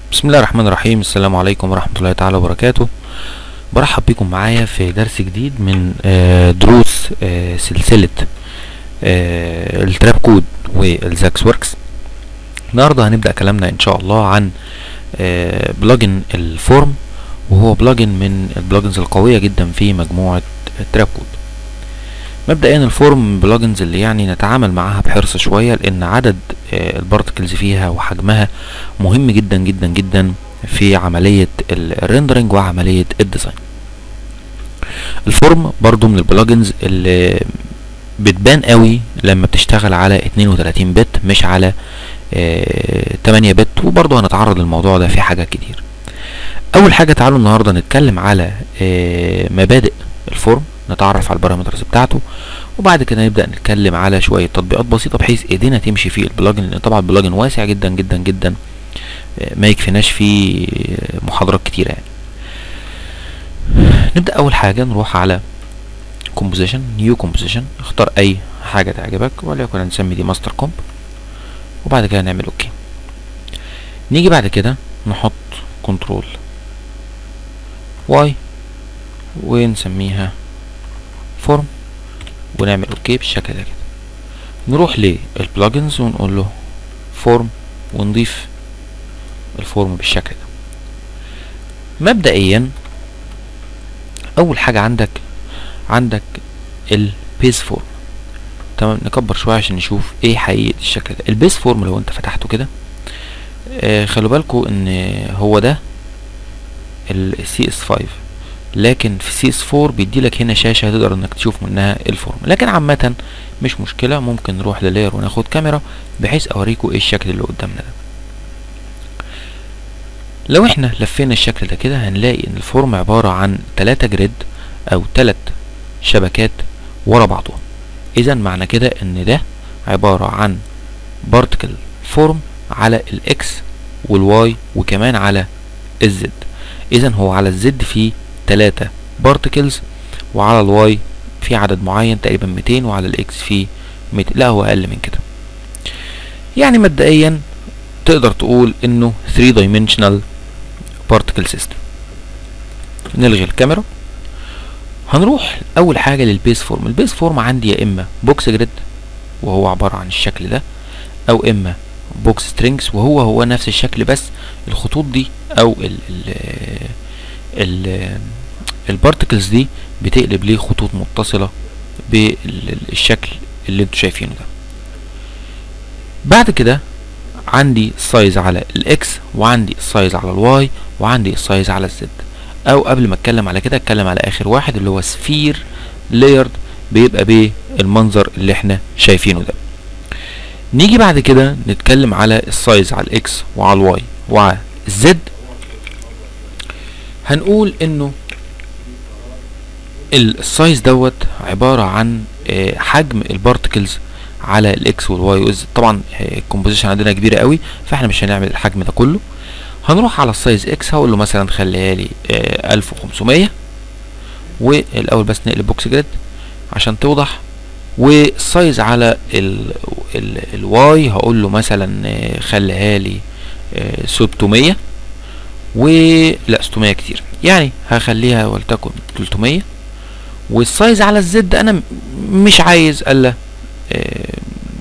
بسم الله الرحمن الرحيم السلام عليكم ورحمة الله تعالى وبركاته برحب بكم معايا في درس جديد من آه، دروس آه، سلسلة آه، التراب كود والزاكس وركس النهاردة هنبدأ كلامنا ان شاء الله عن آه، بلجن الفورم وهو بلجن من البلجنز القوية جدا في مجموعة التراب كود مبدئيا الفورم من بلجنز اللي يعني نتعامل معاها بحرص شوية لان عدد آه، البارتكلز فيها وحجمها مهم جدا جدا جدا في عملية الريندرنج وعملية الديزاين الفورم برضو من البلجنز اللي بتبان قوي لما بتشتغل على 32 بت مش على آه، 8 بت وبرضو هنتعرض للموضوع ده في حاجات كتير اول حاجة تعالوا النهاردة نتكلم على آه، مبادئ الفورم نتعرف على البارامترز بتاعته وبعد كده نبدأ نتكلم على شوية تطبيقات بسيطة بحيث ايدينا تمشي في البلجن لان طبعا البلجن واسع جدا جدا جدا آه، ما يكفيناش فيه آه، محاضرات كتيرة يعني نبدأ أول حاجة نروح على composition new composition اختار أي حاجة تعجبك وليكن هنسمي دي master comp وبعد كده نعمل اوكي نيجي بعد كده نحط كنترول واي ونسميها فورم ونعمل اوكي بالشكل ده كده نروح للبلجنز ونقول له فورم ونضيف الفورم بالشكل ده مبدئيا اول حاجة عندك عندك البيز فورم تمام نكبر شوية عشان نشوف ايه حقيقة الشكل ده البيز فورم لو انت فتحته كده آه خلوا بالكوا ان هو ده السي اس 5 لكن في سي اس 4 بيدي لك هنا شاشة تقدر انك تشوف منها الفورم لكن عامة مش مشكلة ممكن نروح للاير وناخد كاميرا بحيث اوريكم ايه الشكل اللي قدامنا ده لو احنا لفينا الشكل ده كده هنلاقي ان الفورم عبارة عن تلاتة جريد او تلات شبكات ورا بعضهم اذا معنى كده ان ده عبارة عن بارتكل فورم على الاكس والواي وكمان على الزد اذا هو على الزد فيه تلاتة بارتكلز وعلى الواي في عدد معين تقريبا 200 وعلى الاكس فيه 200 لا هو اقل من كده يعني مبدئيا تقدر تقول انه 3 dimensional particle system نلغي الكاميرا هنروح اول حاجه للبيس فورم البيس فورم عندي يا اما بوكس جريد وهو عباره عن الشكل ده او اما بوكس سترينجز وهو هو نفس الشكل بس الخطوط دي او ال ال ال البارتكلز دي بتقلب ليه خطوط متصله بالشكل اللي انتوا شايفينه ده بعد كده عندي السايز على الاكس وعندي السايز على الواي وعندي السايز على الزد او قبل ما اتكلم على كده اتكلم على اخر واحد اللي هو سفير لايرد بيبقى بالمنظر اللي احنا شايفينه ده نيجي بعد كده نتكلم على السايز على الاكس وعلى الواي وعلى الزد هنقول انه السايز دوت عبارة عن آه، حجم البارتكلز على الاكس والواي والزد طبعا آه، الكومبوزيشن عندنا كبيرة قوي فاحنا مش هنعمل الحجم ده كله هنروح على السايز اكس هقول له مثلا خليها لي آه 1500 والاول بس نقلب بوكس جريد عشان توضح والسايز على ال ال الواي هقول له مثلا آه، خليها لي آه 600 و لا 600 كتير يعني هخليها ولتكن 300 والسايز على الزد انا م- مش عايز الا آه،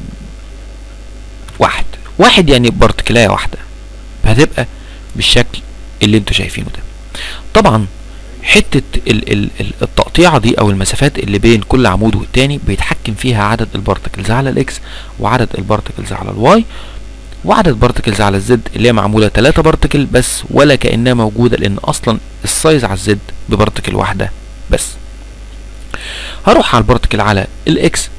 واحد واحد يعني بارتكلايه واحده هتبقى بالشكل اللي انتوا شايفينه ده طبعا حتة ال ال ال التقطيعة دي او المسافات اللي بين كل عمود والتاني بيتحكم فيها عدد البارتكلز على الاكس وعدد البارتكلز على الواي وعدد بارتكلز على الزد اللي هي معمولة 3 بارتكل بس ولا كأنها موجودة لان اصلا السايز على الزد ببارتكل واحدة بس هروح على البارتكل على الاكس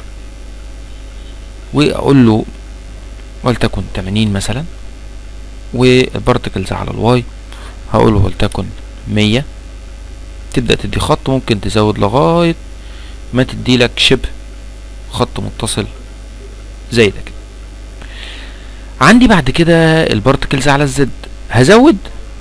واقول له ولتكن 80 مثلا والبارتكلز على الواي هقول له ولتكن 100 تبدأ تدي خط ممكن تزود لغاية ما تدي لك شبه خط متصل زي ده كده عندي بعد كده البارتكلز على الزد هزود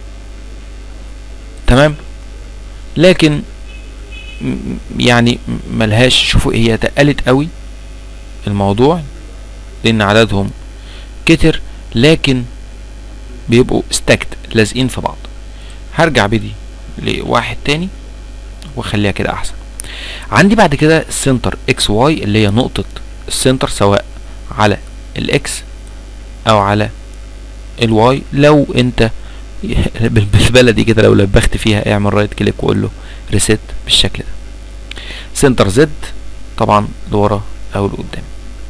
تمام لكن م- م- يعني م- ملهاش شوفوا هي تقلت قوي الموضوع لان عددهم كتر لكن بيبقوا ستاكت لازقين في بعض هرجع بدي لواحد تاني واخليها كده احسن عندي بعد كده السنتر اكس واي اللي هي نقطة السنتر سواء على الاكس او على الواي لو انت بالبلدي كده لو لبخت فيها اعمل رايت كليك وقول له ريسيت بالشكل ده سنتر زد طبعا لورا او لقدام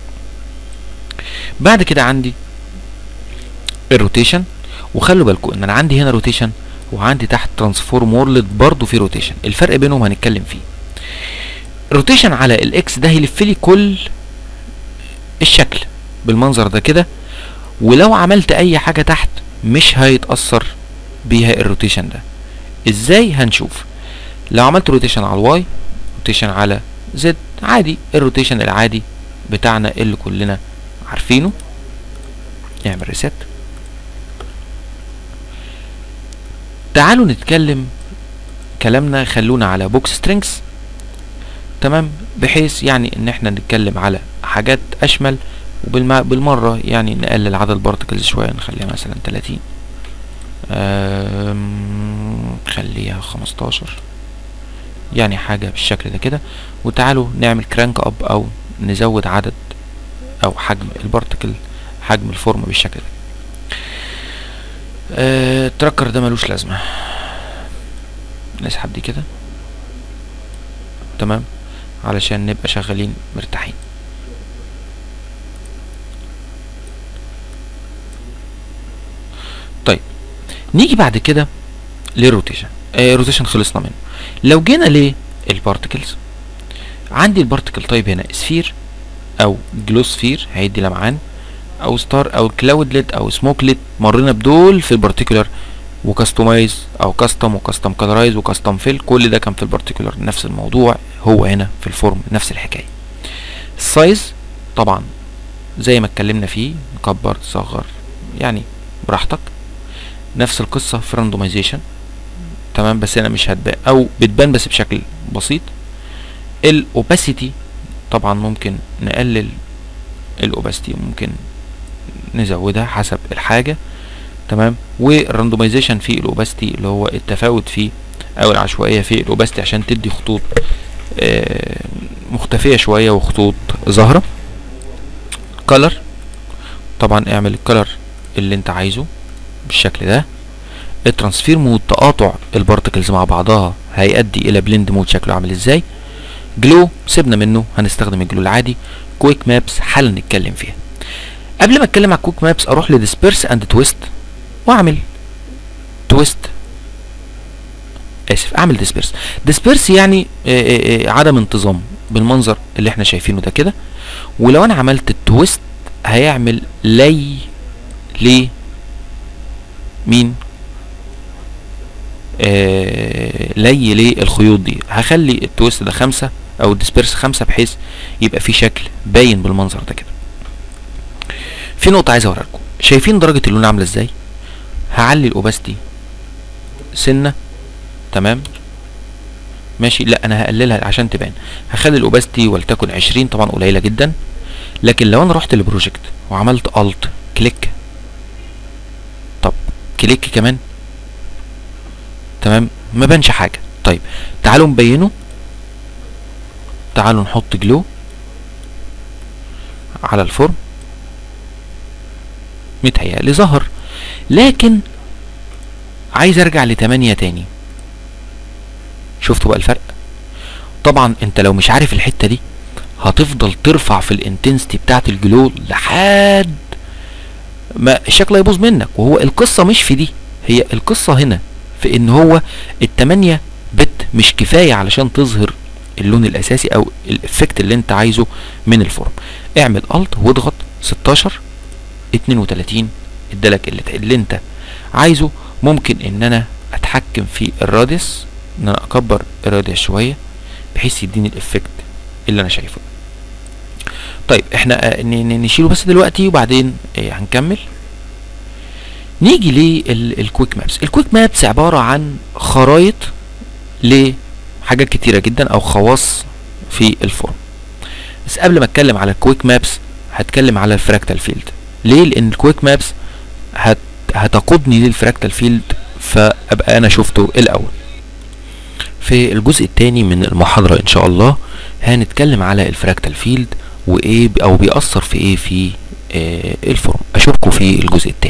بعد كده عندي الروتيشن وخلوا بالكم ان انا عندي هنا روتيشن وعندي تحت ترانسفورم وورلد برضو في روتيشن الفرق بينهم هنتكلم فيه روتيشن على الاكس ده هيلف لي كل الشكل بالمنظر ده كده ولو عملت اي حاجه تحت مش هيتاثر بيها الروتيشن ده ازاي هنشوف لو عملت روتيشن على الواي روتيشن على زد عادي الروتيشن العادي بتاعنا اللي كلنا عارفينه نعمل ريست تعالوا نتكلم كلامنا خلونا على بوكس سترينجز تمام بحيث يعني ان احنا نتكلم على حاجات اشمل وبالمرة يعني نقلل عدد البارتكلز شوية نخليها مثلا 30 خليها 15 يعني حاجة بالشكل ده كده وتعالوا نعمل كرانك اب او نزود عدد او حجم البارتكل حجم الفورم بالشكل ده آه التراكر ده ملوش لازمة نسحب دي كده تمام علشان نبقى شغالين مرتاحين طيب نيجي بعد كده للروتيشن آه الروتيشن خلصنا منه لو جينا للبارتكلز عندي البارتكل طيب هنا سفير او جلوسفير هيدي لمعان او ستار او كلاودلت او سموكلت مرينا بدول في البارتيكولار وكاستمايز او كاستم وكاستم كلرايز وكاستم فيل كل ده كان في البارتيكولار نفس الموضوع هو هنا في الفورم نفس الحكايه السايز طبعا زي ما اتكلمنا فيه نكبر تصغر يعني براحتك نفس القصه في راندومايزيشن تمام بس هنا مش هتبان او بتبان بس بشكل بسيط الاوباسيتي طبعا ممكن نقلل الاوباسيتي ممكن نزودها حسب الحاجه تمام والراندومايزيشن في الاوباسيتي اللي هو التفاوت فيه او العشوائيه في الاوباسيتي عشان تدي خطوط آه مختفيه شويه وخطوط ظاهره كلر طبعا اعمل الكلر اللي انت عايزه بالشكل ده الترانسفير مود تقاطع البارتكلز مع بعضها هيؤدي الى بلند مود شكله عامل ازاي جلو سيبنا منه هنستخدم الجلو العادي كويك مابس حالا نتكلم فيها قبل ما اتكلم على كويك مابس اروح لديسبيرس اند تويست واعمل تويست اسف اعمل ديسبيرس ديسبيرس يعني آآ آآ عدم انتظام بالمنظر اللي احنا شايفينه ده كده ولو انا عملت التويست هيعمل لي ليه مين آه لي ليه الخيوط دي هخلي التويست ده خمسة او الديسبيرس خمسة بحيث يبقى في شكل باين بالمنظر ده كده في نقطة عايز اوريها لكم شايفين درجة اللون عاملة ازاي هعلي الاوباستي سنة تمام ماشي لا انا هقللها عشان تبان هخلي الاوباستي ولتكن عشرين طبعا قليلة جدا لكن لو انا رحت للبروجكت وعملت الت كليك طب كليك كمان تمام ما بانش حاجة طيب تعالوا نبينه تعالوا نحط جلو على الفورم متهيألي ظهر لكن عايز ارجع لتمانية تاني شفتوا بقى الفرق طبعا انت لو مش عارف الحتة دي هتفضل ترفع في الانتنسيتي بتاعت الجلو لحد ما الشكل هيبوظ منك وهو القصة مش في دي هي القصة هنا في ان هو التمانية بت مش كفاية علشان تظهر اللون الاساسي او الافكت اللي انت عايزه من الفورم اعمل الت واضغط 16 32 ادالك اللي, اللي انت عايزه ممكن ان انا اتحكم في الراديوس ان انا اكبر الراديوس شويه بحيث يديني الافكت اللي انا شايفه طيب احنا نشيله بس دلوقتي وبعدين ايه هنكمل نيجي للكويك مابس الكويك مابس عبارة عن خرايط لحاجات كتيرة جدا او خواص في الفورم بس قبل ما اتكلم على الكويك مابس هتكلم على الفراكتال فيلد ليه لان الكويك مابس هت هتقودني للفراكتال فيلد فابقى انا شفته الاول في الجزء الثاني من المحاضرة ان شاء الله هنتكلم على الفراكتال فيلد وايه او بيأثر في ايه في آه الفورم اشوفكم في الجزء الثاني